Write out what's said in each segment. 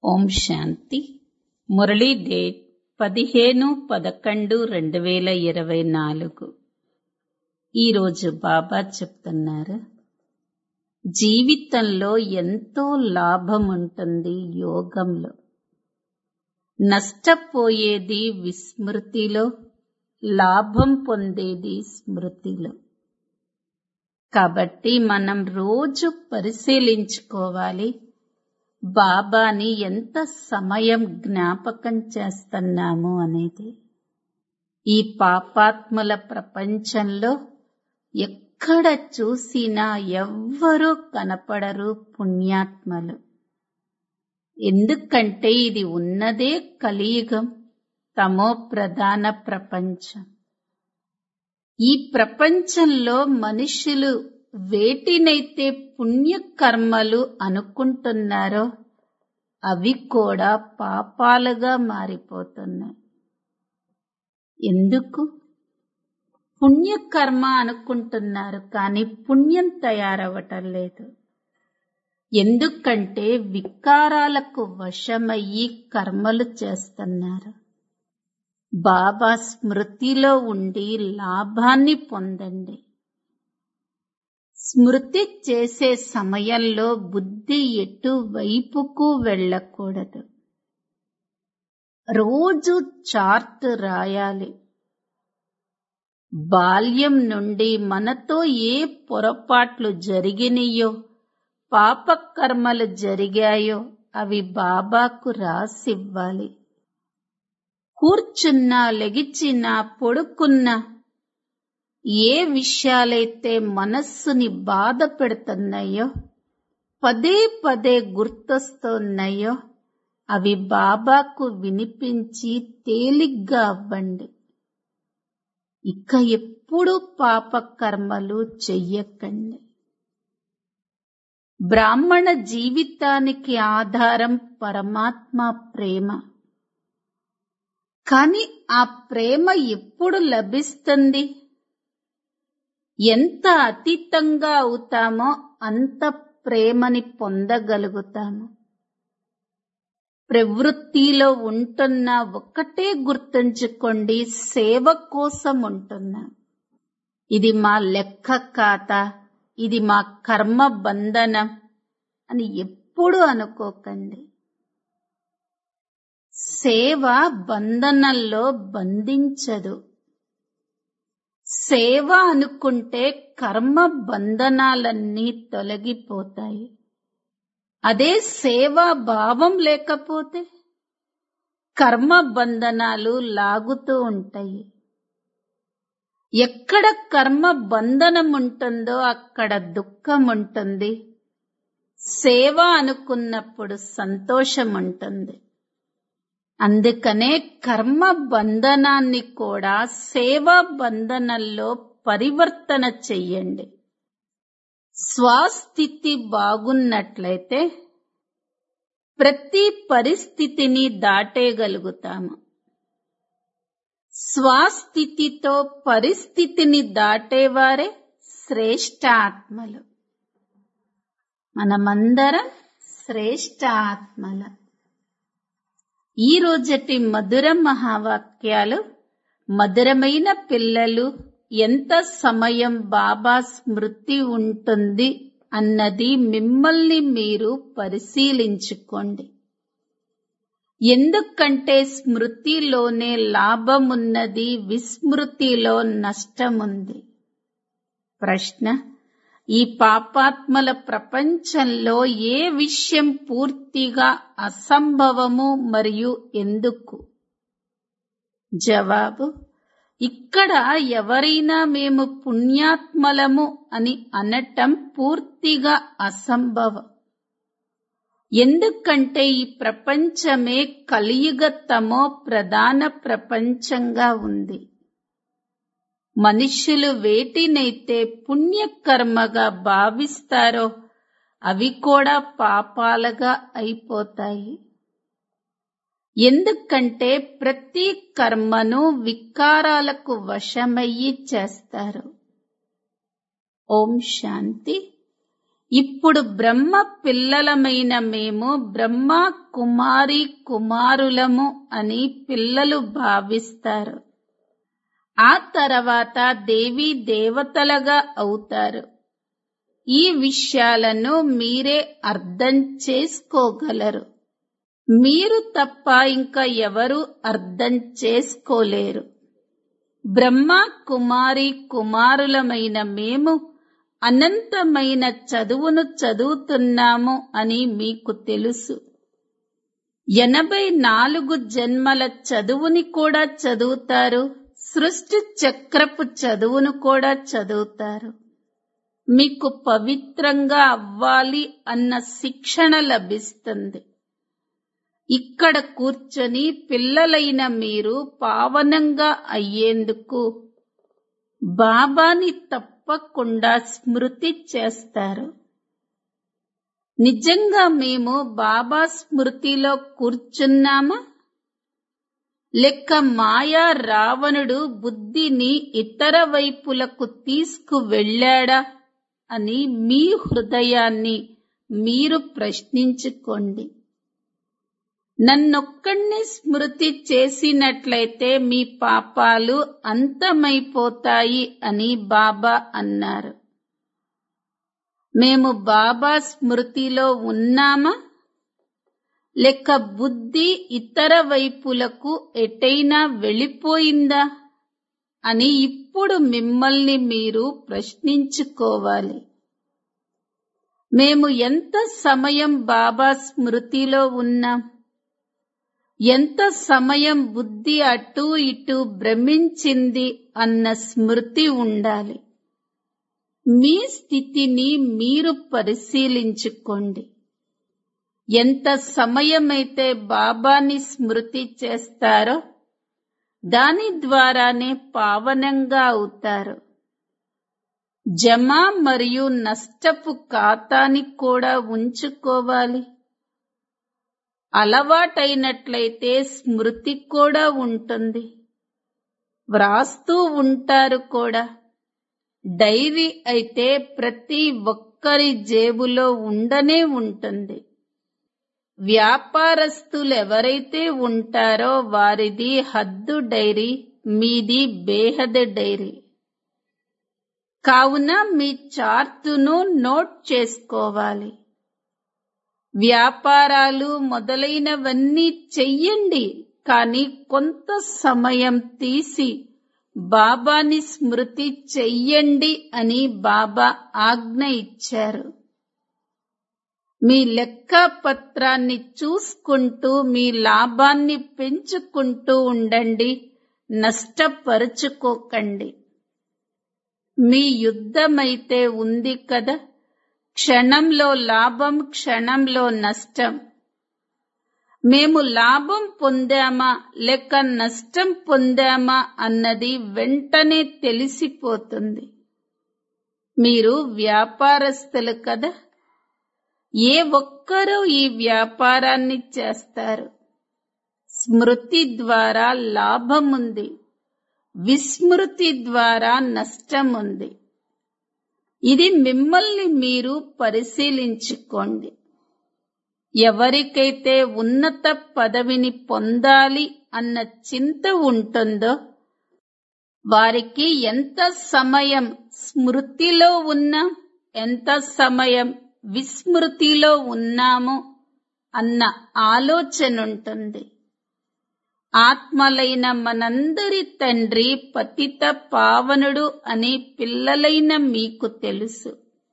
ఓం శాంతి Murali date పదిహేను పదకొండు రెండు వేల ఇరవై నాలుగు ఈరోజు బాబా చెప్తున్నారు జీవితంలో ఎంతో లాభం ఉంటుంది యోగంలో నష్టపోయేది విస్మృతిలో లాభం పొందేది స్మృతిలో కాబట్టి మనం రోజు పరిశీలించుకోవాలి బాబాని ఎంత సమయం జ్ఞాపకం చేస్తున్నాము అనేది ఈ పాపాత్ముల ప్రపంచంలో ఎక్కడ చూసినా ఎవ్వరూ కనపడరు పుణ్యాత్మలు ఎందుకంటే ఇది ఉన్నదే కలియుగం తమో ప్రధాన ప్రపంచం ఈ ప్రపంచంలో మనుషులు వేటినైతే పుణ్యకర్మలు అనుకుంటున్నారో అవి కూడా పాపాలుగా మారిపోతున్నాయి ఎందుకు పుణ్యకర్మ అనుకుంటున్నారు కానీ పుణ్యం తయారవటం లేదు ఎందుకంటే వికారాలకు వశమయ్యి కర్మలు చేస్తున్నారు బాబా స్మృతిలో ఉండి లాభాన్ని పొందండి స్మృతి చేసే సమయంలో బుద్ధి ఎటువైపుకు వెళ్ళకూడదు రోజు చార్ట్ రాయాలి బాల్యం నుండి మనతో ఏ పొరపాట్లు జరిగినాయో పాపకర్మలు జరిగాయో అవి బాబాకు రాసివ్వాలి కూర్చున్నా లెగిచినా పొడుకున్నా ఏ విషయాలైతే మనస్సుని బాధ పెడుతున్నాయో పదే పదే గుర్తొస్తున్నాయో అవి బాబాకు వినిపించి తేలిగ్గా అవ్వండి ఇక ఎప్పుడు పాప కర్మలు చెయ్యకండి బ్రాహ్మణ జీవితానికి ఆధారం పరమాత్మ ప్రేమ కాని ఆ ప్రేమ ఎప్పుడు లభిస్తుంది ఎంత అతీతంగా అవుతామో అంత ప్రేమని పొందగలుగుతాము ప్రవృత్తిలో ఉంటున్న ఒక్కటే గుర్తుంచుకోండి సేవ కోసం ఉంటున్నాం ఇది మా లెక్క కాత ఇది మా కర్మ బంధనం అని ఎప్పుడు అనుకోకండి సేవ బంధనంలో బంధించదు సేవ అనుకుంటే కర్మ బంధనాలన్నీ తొలగిపోతాయి అదే సేవా భావం లేకపోతే కర్మ బంధనాలు లాగుతూ ఉంటాయి ఎక్కడ కర్మ బంధనం ఉంటుందో అక్కడ దుఃఖం ఉంటుంది సేవ అనుకున్నప్పుడు సంతోషం ఉంటుంది అందుకనే కర్మ బంధనాన్ని కూడా సేవా బంధనంలో పరివర్తన చెయ్యండి స్వస్థితి బాగున్నట్లయితే ప్రతి పరిస్థితిని దాటేయగలుగుతాము స్వస్థితితో పరిస్థితిని దాటేవారే శ్రేష్ట ఆత్మలు మనమందరం శ్రేష్ట ఆత్మల ఈ రోజటి మధుర మహావాక్యాలు మధురమైన పిల్లలు ఎంత సమయం బాబా స్మృతి ఉంటుంది అన్నది మిమ్మల్ని మీరు పరిశీలించుకోండి ఎందుకంటే స్మృతిలోనే లాభమున్నది విస్మృతిలో నష్టముంది ప్రశ్న ఈ పాపాత్మల ప్రపంచంలో ఏ విషయం పూర్తిగా అసంభవము మరియు ఎందుకు జవాబు ఇక్కడ ఎవరైనా మేము పుణ్యాత్మలము అని అనటం పూర్తిగా అసంభవం ఎందుకంటే ఈ ప్రపంచమే కలియుగతమో ప్రధాన ప్రపంచంగా ఉంది మనుష్యులు వేటినైతే పుణ్యకర్మగా భావిస్తారో అవి కూడా పాపాలుగా అయిపోతాయి ఎందుకంటే ప్రతి కర్మను వికారాలకు వశమయ్యి చేస్తారు ఓం శాంతి ఇప్పుడు బ్రహ్మ పిల్లలమైన మేము బ్రహ్మ కుమారి కుమారులము అని పిల్లలు భావిస్తారు ఆ తర్వాత దేవీ దేవతలుగా అవుతారు ఈ విషయాలను మీరే అర్థం చేసుకోగలరు మీరు తప్ప ఇంకా ఎవరు అర్థం చేసుకోలేరు బ్రహ్మ కుమారి కుమారులమైన మేము అనంతమైన చదువును చదువుతున్నాము అని మీకు తెలుసు ఎనభై నాలుగు జన్మల చదువుని కూడా చదువుతారు సృష్టి చక్రపు చదువును కూడా చదువుతారు మీకు పవిత్రంగా అవ్వాలి అన్న శిక్షణ లభిస్తుంది ఇక్కడ కూర్చొని పిల్లలైన మీరు పావనంగా అయ్యేందుకు బాబాని తప్పకుండా స్మృతి చేస్తారు నిజంగా మేము బాబా స్మృతిలో కూర్చున్నామా లెక్క మాయా రావణుడు బుద్ధిని ఇతర వైపులకు తీసుకు వెళ్ళాడా అని మీ హృదయాన్ని మీరు ప్రశ్నించుకోండి నన్నొక్కడిని స్మృతి చేసినట్లయితే మీ పాపాలు అంతమైపోతాయి అని బాబా అన్నారు మేము బాబా స్మృతిలో ఉన్నామా లెక్క బుద్ధి ఇతర వైపులకు ఎటైనా వెళ్ళిపోయిందా అని ఇప్పుడు మిమ్మల్ని మీరు ప్రశ్నించుకోవాలి మేము ఎంత సమయం బాబా స్మృతిలో ఉన్నాం ఎంత సమయం బుద్ధి అటు ఇటు భ్రమించింది అన్న స్మృతి ఉండాలి మీ స్థితిని మీరు పరిశీలించుకోండి ఎంత సమయమైతే బాబాని స్మృతి చేస్తారో దాని ద్వారానే పావనంగా అవుతారు జమ మరియు నష్టపు ఖాతాని కూడా ఉంచుకోవాలి అలవాటైనట్లయితే స్మృతి కూడా ఉంటుంది వ్రాస్తూ ఉంటారు కూడా డైరీ అయితే ప్రతి ఒక్కరి జేబులో ఉండనే ఉంటుంది వ్యాపారస్తులు ఎవరైతే ఉంటారో వారిది హద్దు డైరీ మీది బేహద్ డైరీ కావున మీ చార్టును నోట్ చేసుకోవాలి వ్యాపారాలు మొదలైనవన్నీ చెయ్యండి కానీ కొంత సమయం తీసి బాబాని స్మృతి చెయ్యండి అని బాబా ఆజ్ఞ ఇచ్చారు మీ లెక్క పత్రాన్ని చూసుకుంటూ మీ లాభాన్ని పెంచుకుంటూ ఉండండి నష్టపరుచుకోకండి మీ యుద్ధమైతే ఉంది కదా క్షణంలో లాభం క్షణంలో నష్టం మేము లాభం పొందామా లేక నష్టం పొందామా అన్నది వెంటనే తెలిసిపోతుంది మీరు వ్యాపారస్తులు కదా ఏ ఒక్కరూ ఈ వ్యాపారాన్ని చేస్తారు స్మృతి ద్వారా లాభం ఉంది విస్మృతి ద్వారా నష్టం ఉంది ఇది మిమ్మల్ని మీరు పరిశీలించుకోండి ఎవరికైతే ఉన్నత పదవిని పొందాలి అన్న చింత ఉంటుందో వారికి ఎంత సమయం స్మృతిలో ఉన్నా ఎంత సమయం విస్మృతిలో ఉన్నాము అన్న ఆలోచన ఉంటుంది ఆత్మలైన మనందరి తండ్రి పతిత పావనుడు అని పిల్లలైన మీకు తెలుసు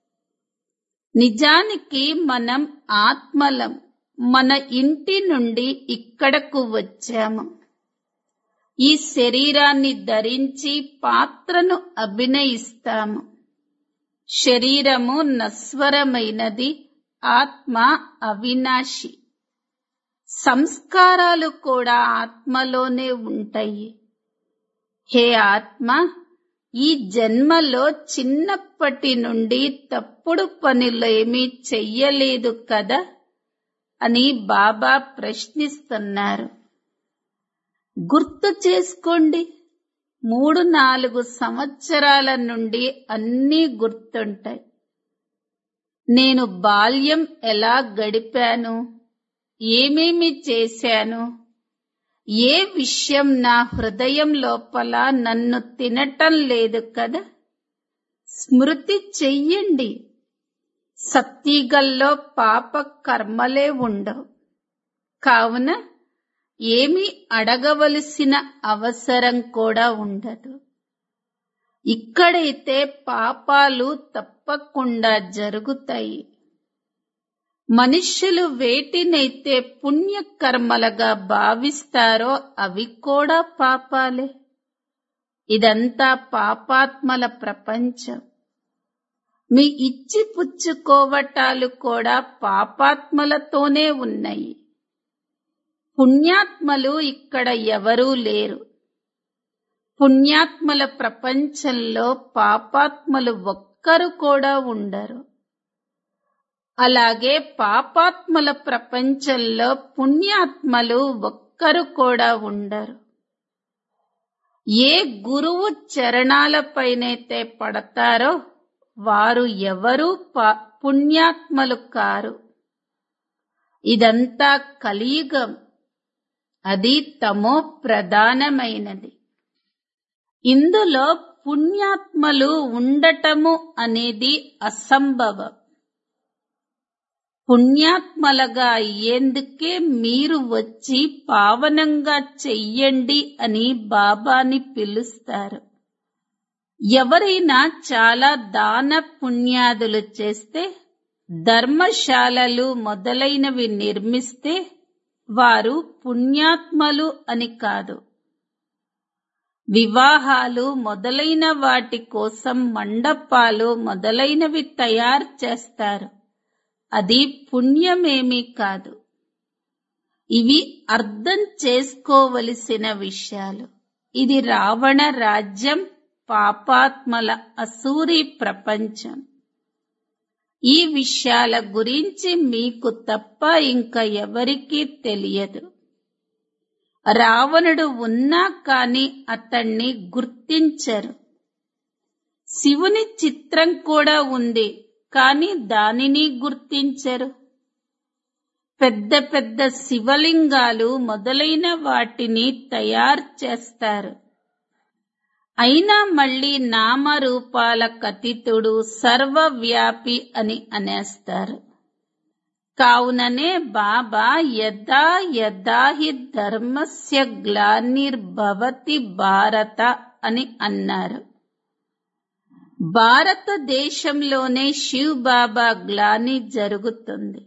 నిజానికి మనం ఆత్మలం మన ఇంటి నుండి ఇక్కడకు వచ్చాము ఈ శరీరాన్ని ధరించి పాత్రను అభినయిస్తాము శరీరము నస్వరమైనది ఆత్మ అవినాశి సంస్కారాలు కూడా ఆత్మలోనే ఉంటాయి హే ఆత్మ ఈ జన్మలో చిన్నప్పటి నుండి తప్పుడు పనులేమీ చెయ్యలేదు కదా అని బాబా ప్రశ్నిస్తున్నారు గుర్తు చేసుకోండి మూడు నాలుగు సంవత్సరాల నుండి అన్నీ గుర్తుంటాయి నేను బాల్యం ఎలా గడిపాను ఏమేమి చేశాను ఏ విషయం నా హృదయం లోపల నన్ను తినటం లేదు కదా స్మృతి చెయ్యండి సత్తిగల్లో పాప కర్మలే ఉండవు కావున ఏమి అడగవలసిన అవసరం కూడా ఉండదు ఇక్కడైతే పాపాలు తప్పకుండా జరుగుతాయి మనుష్యులు వేటినైతే పుణ్యకర్మలుగా భావిస్తారో అవి కూడా పాపాలే ఇదంతా పాపాత్మల ప్రపంచం మీ ఇచ్చి పుచ్చుకోవటాలు కూడా పాపాత్మలతోనే ఉన్నాయి పుణ్యాత్మలు ఇక్కడ ఎవరూ లేరు పుణ్యాత్మల ప్రపంచంలో పాపాత్మలు ఒక్కరు కూడా ఉండరు అలాగే పాపాత్మల ప్రపంచంలో పుణ్యాత్మలు ఒక్కరు కూడా ఉండరు ఏ గురువు చరణాలపైనైతే పడతారో వారు ఎవరూ పా- పుణ్యాత్మలు కారు ఇదంతా కలియుగం అది తమో ప్రధానమైనది ఇందులో పుణ్యాత్మలు ఉండటము అనేది అసంభవం పుణ్యాత్మలుగా అయ్యేందుకే మీరు వచ్చి పావనంగా చెయ్యండి అని బాబాని పిలుస్తారు ఎవరైనా చాలా దాన పుణ్యాదులు చేస్తే ధర్మశాలలు మొదలైనవి నిర్మిస్తే వారు పుణ్యాత్మలు అని కాదు వివాహాలు మొదలైన వాటి కోసం మండపాలు మొదలైనవి తయారు చేస్తారు అది పుణ్యమేమీ కాదు ఇవి అర్థం చేసుకోవలసిన విషయాలు ఇది రావణ రాజ్యం పాపాత్మల అసూరి ప్రపంచం ఈ విషయాల గురించి మీకు తప్ప ఇంకా ఎవరికీ తెలియదు రావణుడు ఉన్నా కాని అతన్ని గుర్తించరు శివుని చిత్రం కూడా ఉంది కాని దానిని గుర్తించరు పెద్ద పెద్ద శివలింగాలు మొదలైన వాటిని తయారు చేస్తారు అయినా మళ్ళీ నామరూపాల కతితుడు సర్వవ్యాపి అని అనేస్తారు కావుననే బాబా యదా యదా హి ధర్మస్య గ్లానిర్భవతి భారత అని అన్నారు భారతదేశంలోనే శివ్ బాబా గ్లాని జరుగుతుంది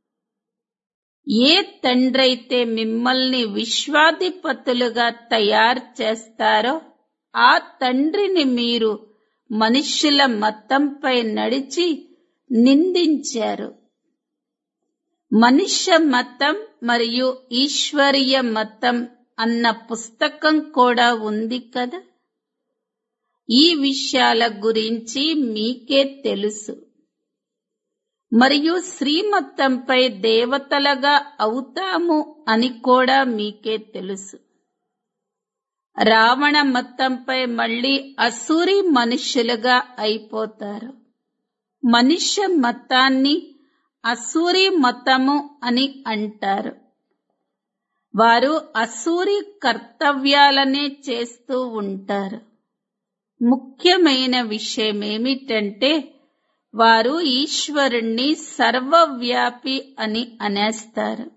ఏ తండ్రైతే మిమ్మల్ని విశ్వాధిపతులుగా తయారు చేస్తారో ఆ తండ్రిని మీరు మనుష్యుల మతంపై నడిచి నిందించారు మనుష్య మతం మరియు ఈశ్వరీయ మతం అన్న పుస్తకం కూడా ఉంది కదా ఈ విషయాల గురించి మీకే తెలుసు మరియు శ్రీమతంపై దేవతలుగా అవుతాము అని కూడా మీకే తెలుసు రావణ మతంపై మళ్ళీ అసూరి మనుష్యులుగా అయిపోతారు మనుష్య మతాన్ని అసూరి మతము అని అంటారు వారు అసూరి కర్తవ్యాలనే చేస్తూ ఉంటారు ముఖ్యమైన విషయం ఏమిటంటే వారు ఈశ్వరుణ్ణి సర్వవ్యాపి అని అనేస్తారు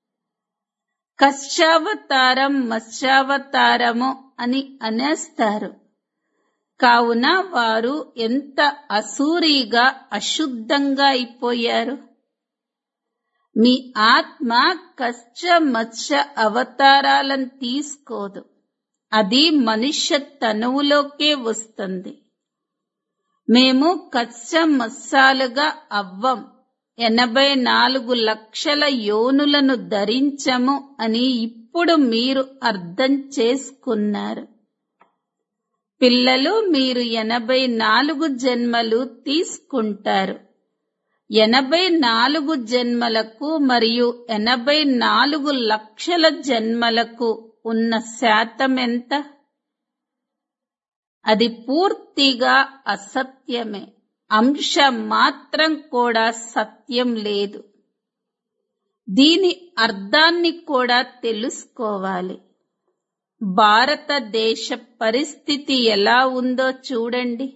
కశ్చావతారం మత్స్యావతారము అని అనేస్తారు కావున వారు ఎంత అసూరిగా అశుద్ధంగా అయిపోయారు మీ ఆత్మ కశ్చ మత్స్య అవతారాలను తీసుకోదు అది మనుష్య తనువులోకే వస్తుంది మేము కచ్చ మత్సాలుగా అవ్వం ఎనభై నాలుగు లక్షల యోనులను ధరించము అని ఇప్పుడు మీరు అర్థం చేసుకున్నారు పిల్లలు మీరు ఎనభై నాలుగు జన్మలు తీసుకుంటారు ఎనభై నాలుగు జన్మలకు మరియు ఎనభై నాలుగు లక్షల జన్మలకు ఉన్న శాతం ఎంత అది పూర్తిగా అసత్యమే అంశ మాత్రం కూడా సత్యం లేదు దీని అర్థాన్ని కూడా తెలుసుకోవాలి భారతదేశ పరిస్థితి ఎలా ఉందో చూడండి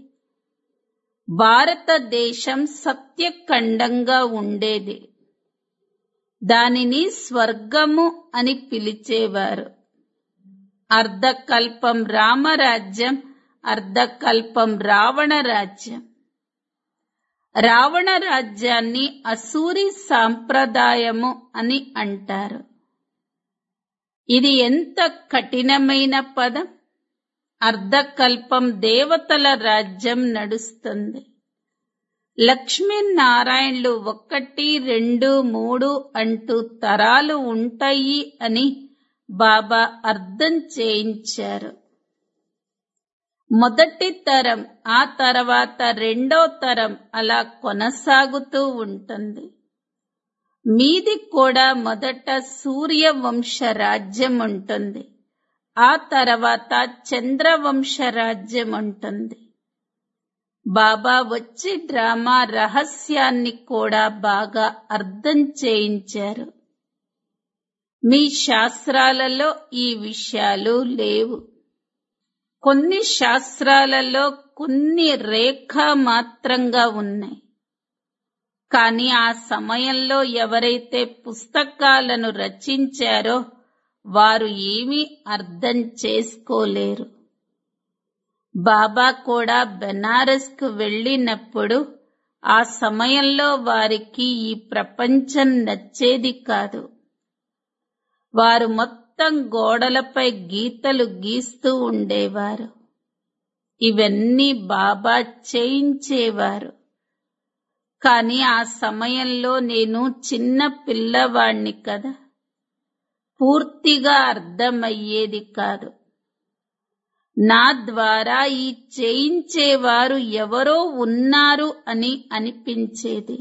భారతదేశం సత్యఖండంగా ఉండేది దానిని స్వర్గము అని పిలిచేవారు అర్ధకల్పం రామరాజ్యం అర్ధకల్పం రావణ రాజ్యం రావణ రాజ్యాన్ని అసూరి సాంప్రదాయము అని అంటారు ఇది ఎంత కఠినమైన పదం అర్ధకల్పం దేవతల రాజ్యం నడుస్తుంది లక్ష్మీనారాయణులు ఒకటి రెండు మూడు అంటూ తరాలు ఉంటాయి అని బాబా అర్థం చేయించారు మొదటి తరం ఆ తర్వాత రెండో తరం అలా కొనసాగుతూ ఉంటుంది మీది కూడా మొదట సూర్యవంశ రాజ్యం ఉంటుంది ఆ తర్వాత చంద్రవంశ రాజ్యం ఉంటుంది బాబా వచ్చి డ్రామా రహస్యాన్ని కూడా బాగా అర్థం చేయించారు మీ శాస్త్రాలలో ఈ విషయాలు లేవు కొన్ని శాస్త్రాలలో కొన్ని రేఖ మాత్రంగా ఉన్నాయి కానీ ఆ సమయంలో ఎవరైతే పుస్తకాలను రచించారో వారు ఏమీ అర్థం చేసుకోలేరు బాబా కూడా బెనారస్కు వెళ్ళినప్పుడు ఆ సమయంలో వారికి ఈ ప్రపంచం నచ్చేది కాదు వారు మొత్తం గోడలపై గీతలు గీస్తూ ఉండేవారు ఇవన్నీ బాబా చేయించేవారు కానీ ఆ సమయంలో నేను చిన్న పిల్లవాణ్ణి కదా పూర్తిగా అర్థమయ్యేది కాదు నా ద్వారా ఈ చేయించేవారు ఎవరో ఉన్నారు అని అనిపించేది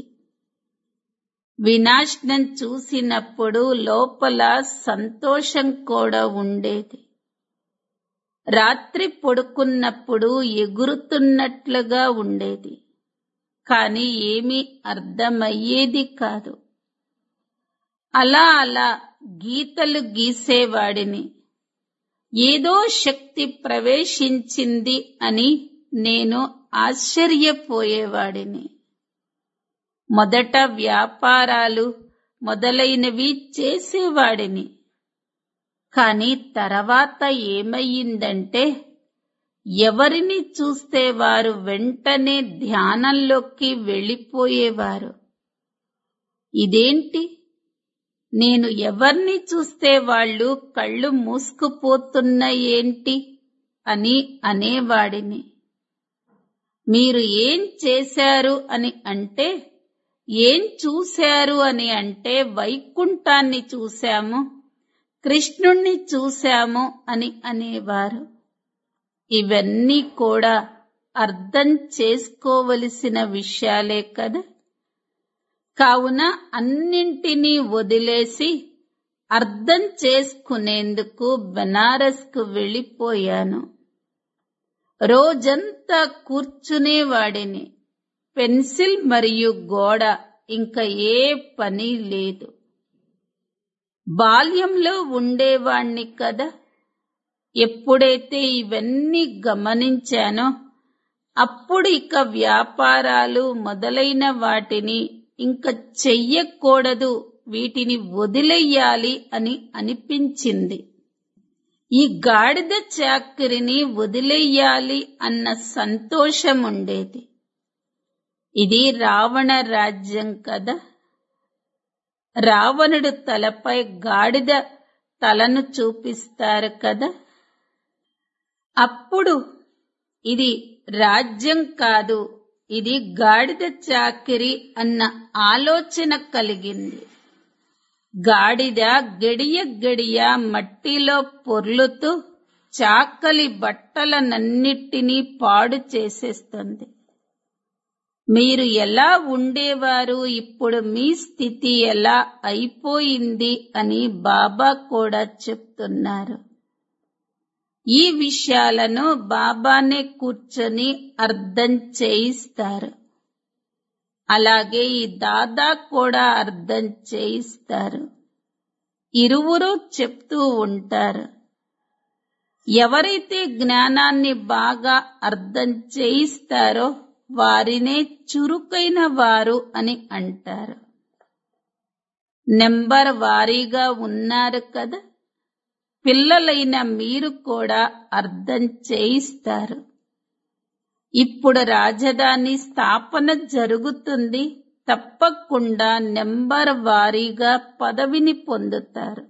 వినాశనం చూసినప్పుడు లోపల సంతోషం కూడా ఉండేది రాత్రి పడుకున్నప్పుడు ఎగురుతున్నట్లుగా ఉండేది కాని ఏమీ అర్థమయ్యేది కాదు అలా అలా గీతలు గీసేవాడిని ఏదో శక్తి ప్రవేశించింది అని నేను ఆశ్చర్యపోయేవాడిని మొదట వ్యాపారాలు మొదలైనవి చేసేవాడిని కాని తర్వాత ఏమయ్యిందంటే ఎవరిని చూస్తే వారు వెంటనే ధ్యానంలోకి వెళ్ళిపోయేవారు ఇదేంటి నేను ఎవరిని చూస్తే వాళ్ళు కళ్ళు మూసుకుపోతున్నాయేంటి అని అనేవాడిని మీరు ఏం చేశారు అని అంటే ఏం చూశారు అని అంటే వైకుంఠాన్ని చూశాము కృష్ణుణ్ణి చూశాము అని అనేవారు ఇవన్నీ కూడా అర్థం చేసుకోవలసిన విషయాలే కదా కావున అన్నింటినీ వదిలేసి అర్థం చేసుకునేందుకు బెనారస్కు వెళ్ళిపోయాను రోజంతా కూర్చునేవాడిని పెన్సిల్ మరియు గోడ ఇంకా ఏ పని లేదు బాల్యంలో ఉండేవాణ్ణి కదా ఎప్పుడైతే ఇవన్నీ గమనించానో అప్పుడు ఇక వ్యాపారాలు మొదలైన వాటిని ఇంక చెయ్యకూడదు వీటిని వదిలేయాలి అని అనిపించింది ఈ గాడిద చాకిరిని వదిలేయాలి అన్న సంతోషం ఉండేది ఇది రావణ రాజ్యం కదా రావణుడు తలపై గాడిద తలను చూపిస్తారు కదా అప్పుడు ఇది రాజ్యం కాదు ఇది గాడిద చాకిరి అన్న ఆలోచన కలిగింది గాడిద గడియ గడియ మట్టిలో పొర్లుతూ చాకలి బట్టలనన్నిటినీ పాడు చేసేస్తుంది మీరు ఎలా ఉండేవారు ఇప్పుడు మీ స్థితి ఎలా అయిపోయింది అని బాబా కూడా చెప్తున్నారు ఈ విషయాలను బాబానే కూర్చొని అర్థం చేయిస్తారు అలాగే ఈ దాదా కూడా అర్థం చేయిస్తారు ఇరువురు చెప్తూ ఉంటారు ఎవరైతే జ్ఞానాన్ని బాగా అర్థం చేయిస్తారో వారినే చురుకైన వారు అని అంటారు నెంబర్ వారీగా ఉన్నారు కదా పిల్లలైన మీరు కూడా అర్థం చేయిస్తారు ఇప్పుడు రాజధాని స్థాపన జరుగుతుంది తప్పకుండా నెంబర్ వారీగా పదవిని పొందుతారు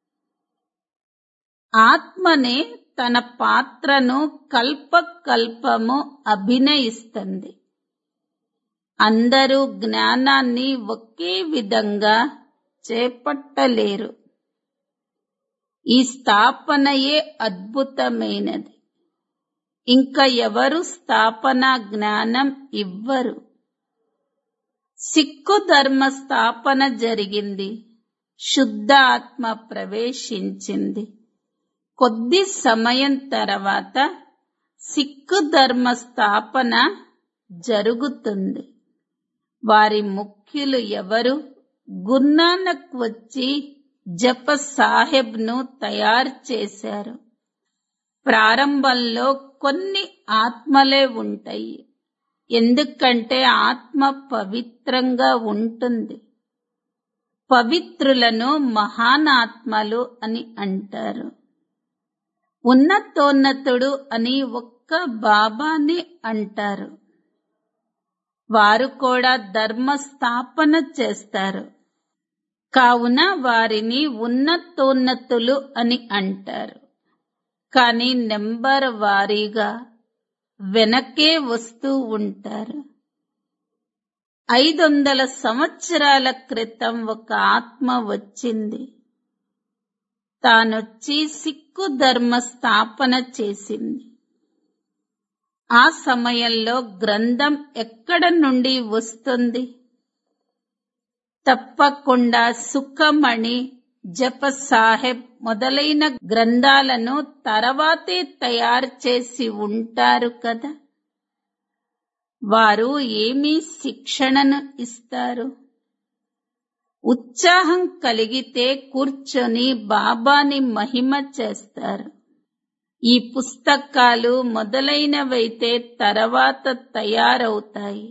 ఆత్మనే తన పాత్రను కల్పకల్పము అభినయిస్తుంది అందరూ జ్ఞానాన్ని ఒకే విధంగా చేపట్టలేరు ఈ స్థాపనయే అద్భుతమైనది ఇంకా ఎవరు స్థాపన జ్ఞానం ఇవ్వరు సిక్కు ధర్మ స్థాపన జరిగింది శుద్ధ ఆత్మ ప్రవేశించింది కొద్ది సమయం తర్వాత సిక్కు ధర్మ స్థాపన జరుగుతుంది వారి ముఖ్యులు ఎవరు గురునానక్ వచ్చి జప సాహెబ్ ను తయారు చేశారు ప్రారంభంలో కొన్ని ఆత్మలే ఉంటాయి ఎందుకంటే ఆత్మ పవిత్రంగా ఉంటుంది పవిత్రులను మహానాత్మలు అని అంటారు ఉన్నతోన్నతుడు అని ఒక్క బాబాని అంటారు వారు కూడా ధర్మ స్థాపన చేస్తారు కావున వారిని ఉన్నతోన్నతులు అని అంటారు కానీ నెంబర్ వారీగా వెనకే వస్తూ ఉంటారు ఐదు వందల సంవత్సరాల క్రితం ఒక ఆత్మ వచ్చింది తానొచ్చి సిక్కు ధర్మ స్థాపన చేసింది ఆ సమయంలో గ్రంథం ఎక్కడ నుండి వస్తుంది తప్పకుండా సుఖమణి జప సాహెబ్ మొదలైన గ్రంథాలను తర్వాతే తయారు చేసి ఉంటారు కదా వారు ఏమీ శిక్షణను ఇస్తారు ఉత్సాహం కలిగితే కూర్చొని బాబాని మహిమ చేస్తారు ఈ పుస్తకాలు మొదలైనవైతే తర్వాత తయారవుతాయి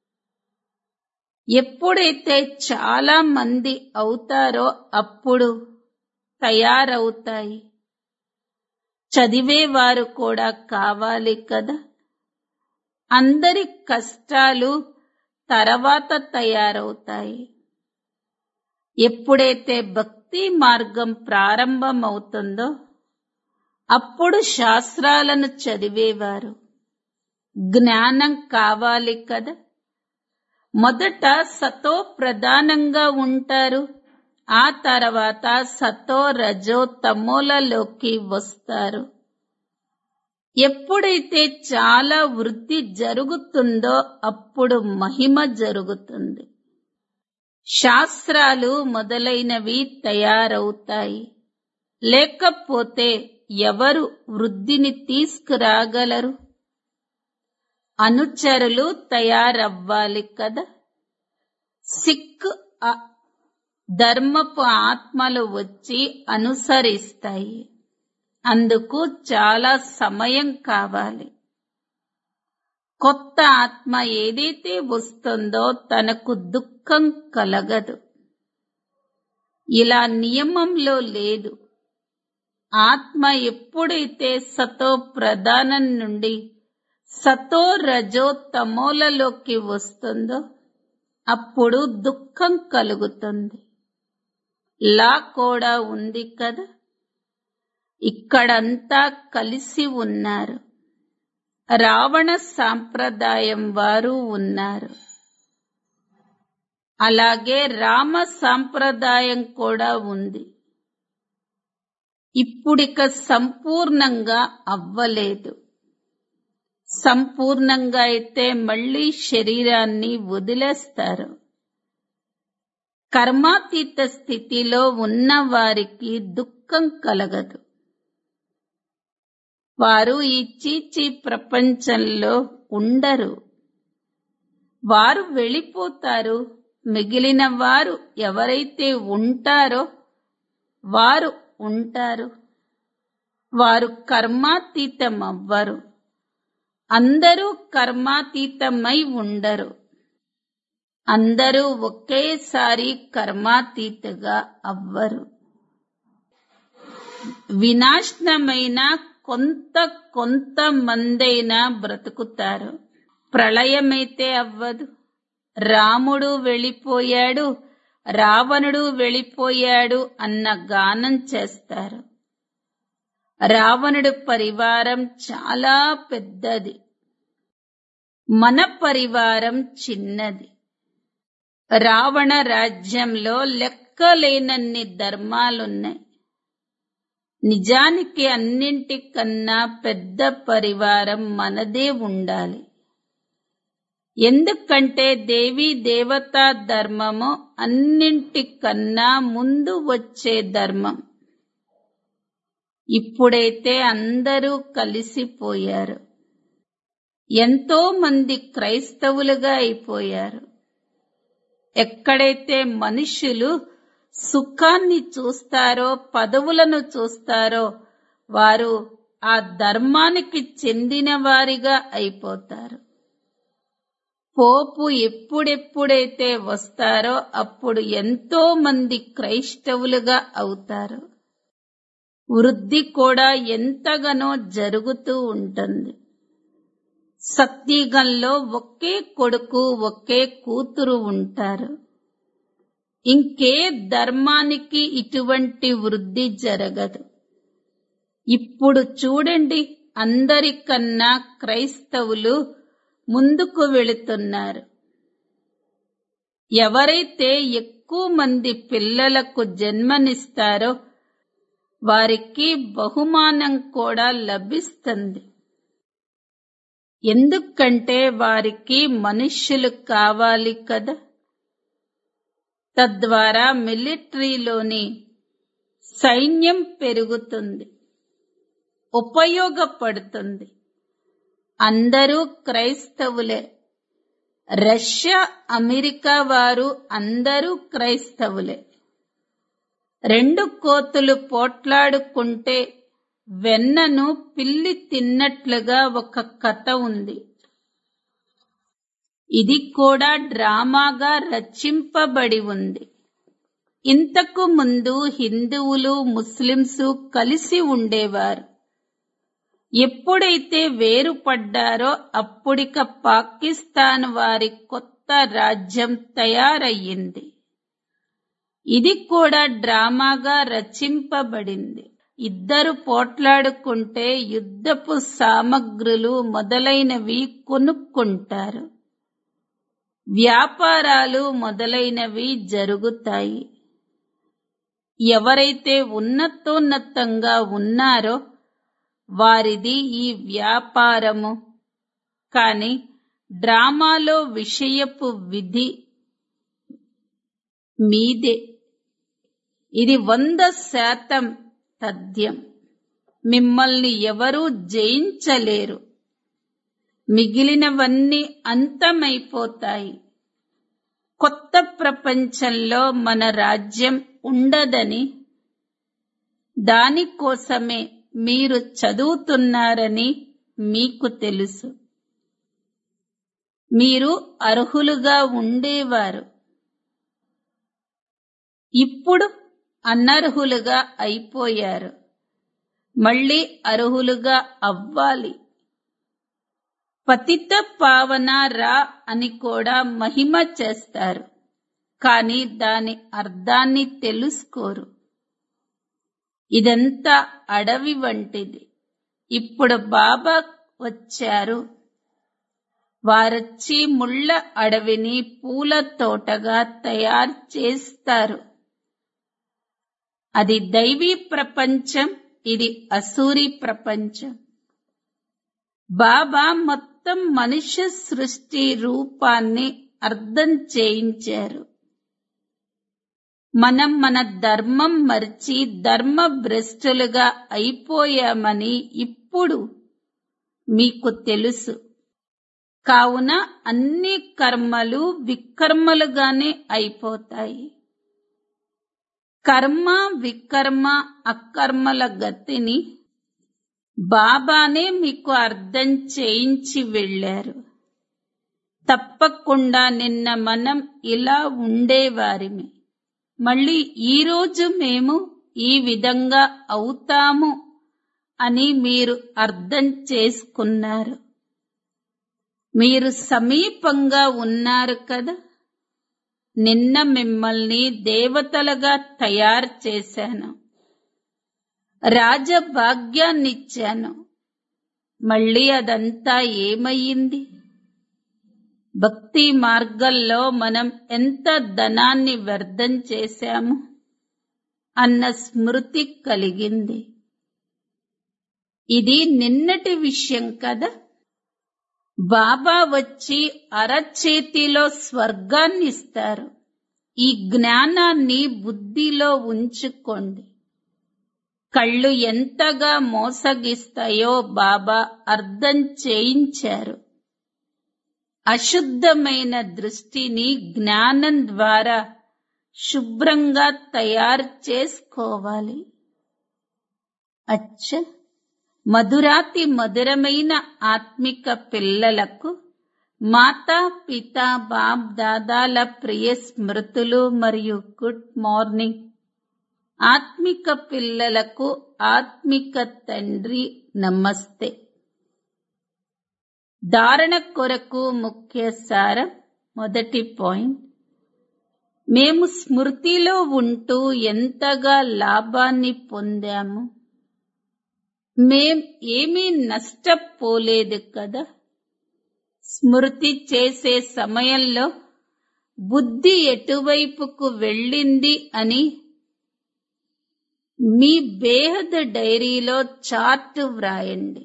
ఎప్పుడైతే చాలా మంది అవుతారో అప్పుడు తయారవుతాయి చదివేవారు కూడా కావాలి కదా అందరి కష్టాలు తర్వాత తయారవుతాయి ఎప్పుడైతే భక్తి మార్గం ప్రారంభమవుతుందో అప్పుడు శాస్త్రాలను చదివేవారు జ్ఞానం కావాలి కదా మొదట సతో ప్రధానంగా ఉంటారు ఆ తర్వాత సతో రజో తమోలలోకి వస్తారు ఎప్పుడైతే చాలా వృద్ధి జరుగుతుందో అప్పుడు మహిమ జరుగుతుంది శాస్త్రాలు మొదలైనవి తయారవుతాయి లేకపోతే ఎవరు వృద్ధిని తీసుకురాగలరు అనుచరులు తయారవ్వాలి కదా సిక్ అ- ధర్మపు ఆత్మలు వచ్చి అనుసరిస్తాయి అందుకు చాలా సమయం కావాలి కొత్త ఆత్మ ఏదైతే వస్తుందో తనకు దుఃఖం కలగదు ఇలా నియమంలో లేదు ఆత్మ ఎప్పుడైతే సతో ప్రధానం నుండి సతో రజో తమోలలోకి వస్తుందో అప్పుడు దుఃఖం కలుగుతుంది లా కూడా ఉంది కదా ఇక్కడంతా కలిసి ఉన్నారు రావణ సాంప్రదాయం వారు ఉన్నారు అలాగే రామ సాంప్రదాయం కూడా ఉంది ఇప్పుడిక సంపూర్ణంగా అవ్వలేదు సంపూర్ణంగా అయితే మళ్ళీ శరీరాన్ని వదిలేస్తారు కర్మాతీత స్థితిలో ఉన్న వారికి దుఃఖం కలగదు వారు ఈ చీచి ప్రపంచంలో ఉండరు వారు వెళ్ళిపోతారు మిగిలిన వారు ఎవరైతే ఉంటారో వారు ఉంటారు వారు కర్మాతీతం అవ్వరు అందరూ కర్మాతీతమై ఉండరు అందరూ ఒకేసారి కర్మాతీతగా అవ్వరు వినాశనమైన కొంత కొంత మందైనా బ్రతుకుతారు ప్రళయమైతే అవ్వదు రాముడు వెళ్ళిపోయాడు రావణుడు వెళ్ళిపోయాడు అన్న గానం చేస్తారు రావణుడు పరివారం చాలా పెద్దది మన పరివారం చిన్నది రావణ రాజ్యంలో లెక్కలేనన్ని ధర్మాలున్నాయి నిజానికి అన్నింటికన్నా పెద్ద పరివారం మనదే ఉండాలి ఎందుకంటే దేవీ దేవతా ధర్మము అన్నింటికన్నా ముందు వచ్చే ధర్మం ఇప్పుడైతే అందరూ కలిసిపోయారు ఎంతో మంది క్రైస్తవులుగా అయిపోయారు ఎక్కడైతే మనుషులు సుఖాన్ని చూస్తారో పదవులను చూస్తారో వారు ఆ ధర్మానికి చెందిన వారిగా అయిపోతారు పోపు ఎప్పుడెప్పుడైతే వస్తారో అప్పుడు ఎంతో మంది క్రైస్తవులుగా అవుతారు వృద్ధి కూడా ఎంతగానో జరుగుతూ ఉంటుంది సత్యగంలో ఒకే కొడుకు ఒకే కూతురు ఉంటారు ఇంకే ధర్మానికి ఇటువంటి వృద్ధి జరగదు ఇప్పుడు చూడండి అందరికన్నా క్రైస్తవులు ముందుకు వెళుతున్నారు ఎవరైతే ఎక్కువ మంది పిల్లలకు జన్మనిస్తారో వారికి బహుమానం కూడా లభిస్తుంది ఎందుకంటే వారికి మనుష్యులు కావాలి కదా తద్వారా మిలిటరీలోని సైన్యం పెరుగుతుంది ఉపయోగపడుతుంది అందరూ క్రైస్తవులే రష్యా అమెరికా వారు అందరూ క్రైస్తవులే రెండు కోతులు పోట్లాడుకుంటే వెన్నను పిల్లి తిన్నట్లుగా ఒక కథ ఉంది ఇది కూడా డ్రామాగా రచింపబడి ఉంది ఇంతకు ముందు హిందువులు ముస్లింసు కలిసి ఉండేవారు ఎప్పుడైతే వేరుపడ్డారో అప్పుడిక పాకిస్తాన్ వారి కొత్త రాజ్యం తయారయ్యింది ఇది కూడా డ్రామాగా రచింపబడింది ఇద్దరు పోట్లాడుకుంటే యుద్ధపు సామగ్రులు మొదలైనవి కొనుక్కుంటారు వ్యాపారాలు మొదలైనవి జరుగుతాయి ఎవరైతే ఉన్నతోన్నతంగా ఉన్నారో వారిది ఈ వ్యాపారము కాని డ్రామాలో విషయపు విధి మీదే ఇది వంద శాతం తథ్యం మిమ్మల్ని ఎవరూ జయించలేరు మిగిలినవన్నీ అంతమైపోతాయి కొత్త ప్రపంచంలో మన రాజ్యం ఉండదని దానికోసమే మీరు చదువుతున్నారని మీకు తెలుసు మీరు అర్హులుగా ఉండేవారు ఇప్పుడు అనర్హులుగా అయిపోయారు మళ్ళీ అర్హులుగా అవ్వాలి పతిత పావన రా అని కూడా మహిమ చేస్తారు కానీ దాని అర్థాన్ని తెలుసుకోరు ఇదంతా అడవి వంటిది ఇప్పుడు బాబా వచ్చారు వారొచ్చి ముళ్ళ అడవిని పూల తోటగా తయారు చేస్తారు అది దైవీ ప్రపంచం ఇది అసూరి ప్రపంచం బాబా మొత్తం మనుష్య సృష్టి రూపాన్ని అర్థం చేయించారు మనం మన ధర్మం మర్చి ధర్మ భ్రష్టులుగా అయిపోయామని ఇప్పుడు మీకు తెలుసు కావున అన్ని కర్మలు వికర్మలుగానే అయిపోతాయి కర్మ వికర్మ అకర్మల గతిని బాబానే మీకు అర్థం చేయించి వెళ్ళారు తప్పకుండా నిన్న మనం ఇలా ఉండేవారిమి మళ్ళీ ఈరోజు మేము ఈ విధంగా అవుతాము అని మీరు అర్థం చేసుకున్నారు మీరు సమీపంగా ఉన్నారు కదా నిన్న మిమ్మల్ని దేవతలుగా తయారు చేశాను రాజభాగ్యాన్నిచ్చాను మళ్ళీ అదంతా ఏమయ్యింది భక్తి మార్గంలో మనం ఎంత ధనాన్ని వ్యర్థం చేశాము అన్న స్మృతి కలిగింది ఇది నిన్నటి విషయం కదా బాబా వచ్చి అరచేతిలో స్వర్గాన్ని ఇస్తారు ఈ జ్ఞానాన్ని బుద్ధిలో ఉంచుకోండి కళ్ళు ఎంతగా మోసగిస్తాయో బాబా అర్థం చేయించారు అశుద్ధమైన దృష్టిని జ్ఞానం ద్వారా శుభ్రంగా తయారు చేసుకోవాలి అచ్చ మధురాతి మధురమైన ఆత్మిక పిల్లలకు మాతా పిత బాప్ దాదాల ప్రియ స్మృతులు మరియు గుడ్ మార్నింగ్ ఆత్మిక పిల్లలకు ఆత్మిక తండ్రి నమస్తే ధారణ కొరకు ముఖ్య సారం మొదటి పాయింట్ మేము స్మృతిలో ఉంటూ ఎంతగా లాభాన్ని పొందాము మేం ఏమీ నష్టపోలేదు కదా స్మృతి చేసే సమయంలో బుద్ధి ఎటువైపుకు వెళ్ళింది అని మీ బేహద డైరీలో చార్ట్ వ్రాయండి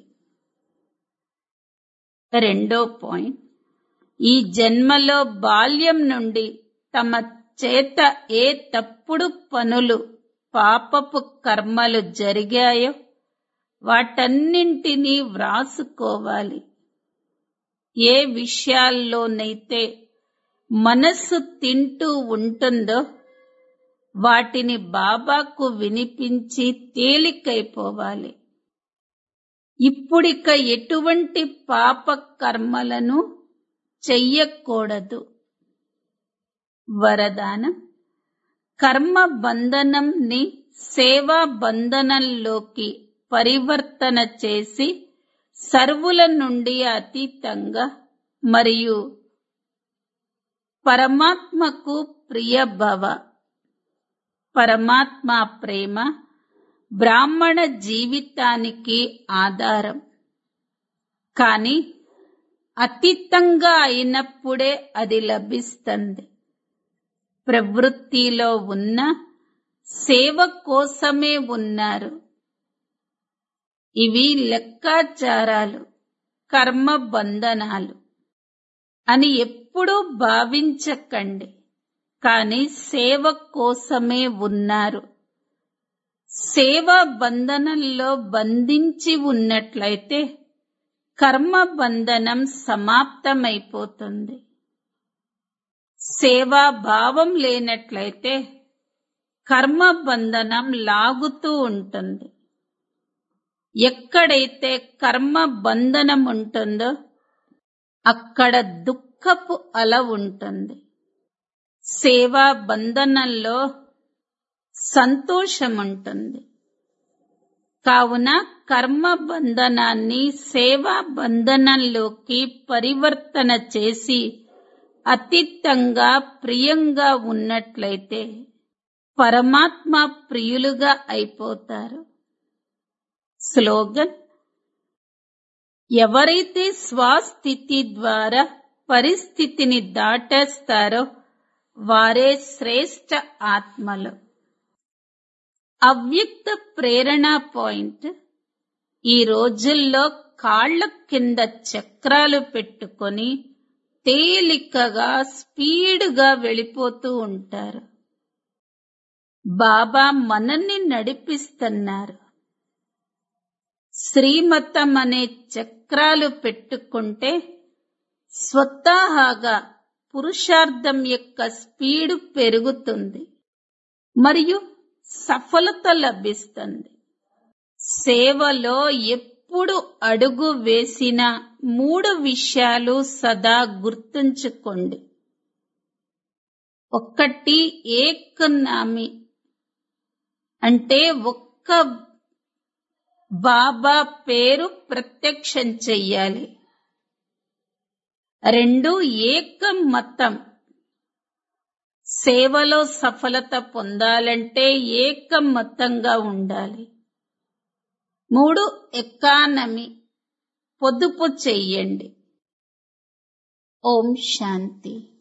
రెండో పాయింట్ ఈ జన్మలో బాల్యం నుండి తమ చేత ఏ తప్పుడు పనులు పాపపు కర్మలు జరిగాయో వాటన్నింటినీ వ్రాసుకోవాలి ఏ విషయాల్లోనైతే మనస్సు తింటూ ఉంటుందో వాటిని బాబాకు వినిపించి తేలికైపోవాలి ఇప్పుడిక ఎటువంటి పాప కర్మలను చెయ్యకూడదు వరదానం కర్మ బంధనంని సేవా బంధనంలోకి పరివర్తన చేసి సర్వుల నుండి అతీతంగా మరియు పరమాత్మకు ప్రియ భవ పరమాత్మ ప్రేమ బ్రాహ్మణ జీవితానికి ఆధారం కానీ అతీతంగా అయినప్పుడే అది లభిస్తుంది ప్రవృత్తిలో ఉన్న సేవ కోసమే ఉన్నారు ఇవి లెక్కాచారాలు కర్మ బంధనాలు అని ఎప్పుడూ భావించకండి కానీ సేవ కోసమే ఉన్నారు సేవా బంధనంలో బంధించి ఉన్నట్లయితే కర్మ బంధనం సమాప్తమైపోతుంది సేవా భావం లేనట్లయితే కర్మ బంధనం లాగుతూ ఉంటుంది ఎక్కడైతే కర్మ బంధనం ఉంటుందో అక్కడ దుఃఖపు అల ఉంటుంది సేవా బంధనంలో సంతోషం ఉంటుంది కావున కర్మ బంధనాన్ని సేవా బంధనంలోకి పరివర్తన చేసి అతీతంగా ప్రియంగా ఉన్నట్లయితే పరమాత్మ ప్రియులుగా అయిపోతారు స్లోగన్ ఎవరైతే స్వస్థితి ద్వారా పరిస్థితిని దాటేస్తారో వారే శ్రేష్ట ఆత్మలు అవ్యక్త ప్రేరణ పాయింట్ ఈ రోజుల్లో కాళ్ల కింద చక్రాలు పెట్టుకొని తేలికగా స్పీడ్గా వెళ్ళిపోతూ ఉంటారు బాబా మనల్ని నడిపిస్తున్నారు శ్రీమతం అనే చక్రాలు పెట్టుకుంటే స్వతహాగా పురుషార్థం యొక్క స్పీడు పెరుగుతుంది మరియు సఫలత లభిస్తుంది సేవలో ఎప్పుడు అడుగు వేసిన మూడు విషయాలు సదా గుర్తుంచుకోండి ఒక్కటి ఏకనామి అంటే ఒక్క బాబా పేరు ప్రత్యక్షం చెయ్యాలి రెండు ఏక మతం సేవలో సఫలత పొందాలంటే ఏకమతంగా ఉండాలి మూడు ఎకానమీ పొదుపు చెయ్యండి ఓం శాంతి